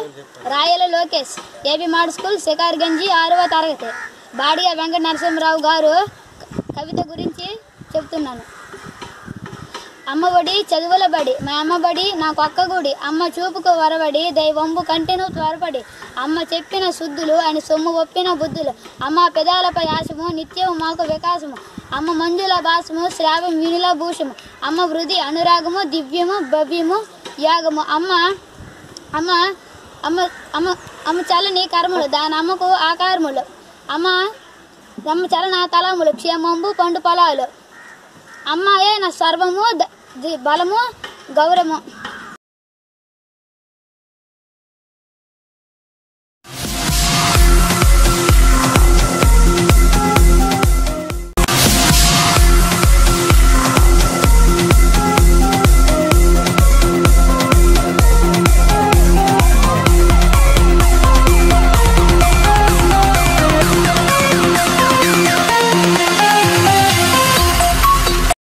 రాయల Lokesh A B మాడ్ school శికార్గంజి ఆరవ తరగతి బాడిగ వెంకట నరసింహరావు గారు కవిత గురించి చెప్తున్నాను అమ్మఒడి చదువుల బడి మా అమ్మబడి నాకు అక్క గుడి అమ్మ చూపుకు వరబడి దైవంబు కంటెను త్వరపడి అమ్మ చెప్పిన శుద్ధులు ఆయన సొమ్ము ఒప్పిన బుద్ధులు అమ్మ పెదాలపై ఆశము నిత్యము మాకు వికాసము అమ్మ మంజుల భాసము శ్రావం వినుల భూషము అమ్మ వృద్ధి అనురాగము దివ్యము భవ్యము యాగము అమ్మ అమ్మ అమ్మ అమ్మ అమ్మ చలని కర్మలు దాని అమ్మకు ఆకారములు అమ్మ అమ్మ చలన తలములు క్షేమంబు పండు పొలాలు అమ్మాయే నా సర్వము ద- ది- బలము గౌరవము